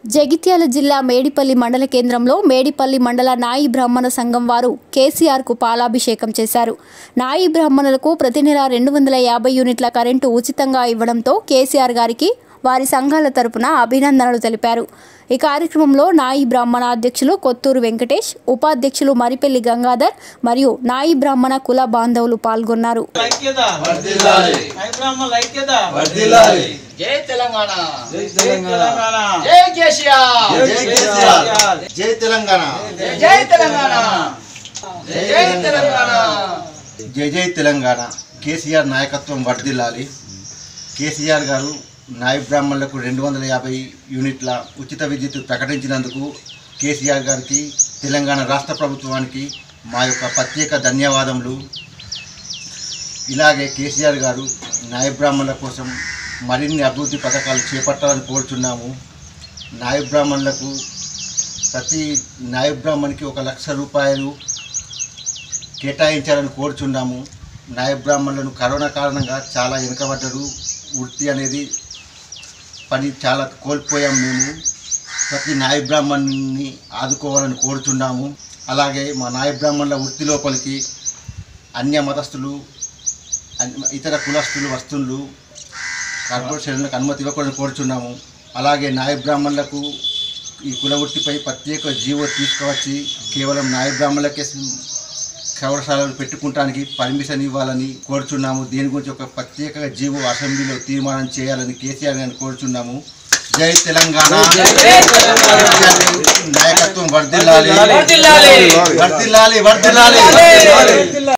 జగిత్యాల జిల్లా మేడిపల్లి మండల కేంద్రంలో మేడిపల్లి మండల నాయి బ్రాహ్మణ సంఘం వారు కేసీఆర్కు పాలాభిషేకం చేశారు నాయి బ్రాహ్మణులకు ప్రతి నెల రెండు వందల యాభై యూనిట్ల కరెంటు ఉచితంగా ఇవ్వడంతో కేసీఆర్ గారికి వారి సంఘాల తరపున అభినందనలు తెలిపారు ఈ కార్యక్రమంలో నాయి బ్రాహ్మణ అధ్యక్షులు కొత్తూరు వెంకటేష్ ఉపాధ్యక్షులు మరిపెల్లి గంగాధర్ మరియు నాయి బ్రాహ్మణ కుల బాంధవులు పాల్గొన్నారు ఐక్యత వర్ధిల్లాలి హైబ్రాహ్మణుల ఐక్యత వర్ధిల్లాలి జై తెలంగాణ జై జై తెలంగాణ తెలంగాణ జై కేసీఆర్ జై కేసీఆర్ జై తెలంగాణ జై తెలంగాణ జై తెలంగాణ జై జై తెలంగాణ కేసీఆర్ నాయకత్వం వర్ధిల్లాలి కేసీఆర్ గారు నాయ బ్రాహ్మణులకు రెండు వందల యాభై యూనిట్ల ఉచిత విద్యుత్ ప్రకటించినందుకు కేసీఆర్ గారికి తెలంగాణ రాష్ట్ర ప్రభుత్వానికి మా యొక్క ప్రత్యేక ధన్యవాదములు ఇలాగే కేసీఆర్ గారు నాయ బ్రాహ్మణుల కోసం మరిన్ని అభివృద్ధి పథకాలు చేపట్టాలని కోరుచున్నాము నాయ బ్రాహ్మణులకు ప్రతి నాయ బ్రాహ్మణికి ఒక లక్ష రూపాయలు కేటాయించాలని కోరుచున్నాము నాయ బ్రాహ్మణులను కరోనా కారణంగా చాలా వెనుకబడ్డారు వృత్తి అనేది పని చాలా కోల్పోయాం మేము ప్రతి నాయ బ్రాహ్మణుని ఆదుకోవాలని కోరుచున్నాము అలాగే మా నాయ బ్రాహ్మణుల వృత్తి లోపలికి అన్య మతస్థులు అన్- ఇతర కులస్తులు వస్తువులు కార్పొరేషన్లకు అనుమతి ఇవ్వకూడదని కోరుచున్నాము అలాగే నాయ బ్రాహ్మణులకు ఈ కుల వృత్తిపై ప్రత్యేక జీవో తీసుకువచ్చి కేవలం నాయ బ్రాహ్మణులకే కౌరశాలలు పెట్టుకుంటానికి పర్మిషన్ ఇవ్వాలని కోరుచున్నాము దీని గురించి ఒక ప్రత్యేక జీవో అసెంబ్లీలో తీర్మానం చేయాలని కేసీఆర్ గారిని కోరుచున్నాము జై తెలంగాణ నాయకత్వం వర్ధిల్లాలి వర్ధిల్లాలి. వర్ధిల్లాలి వర్ధిల్లాలి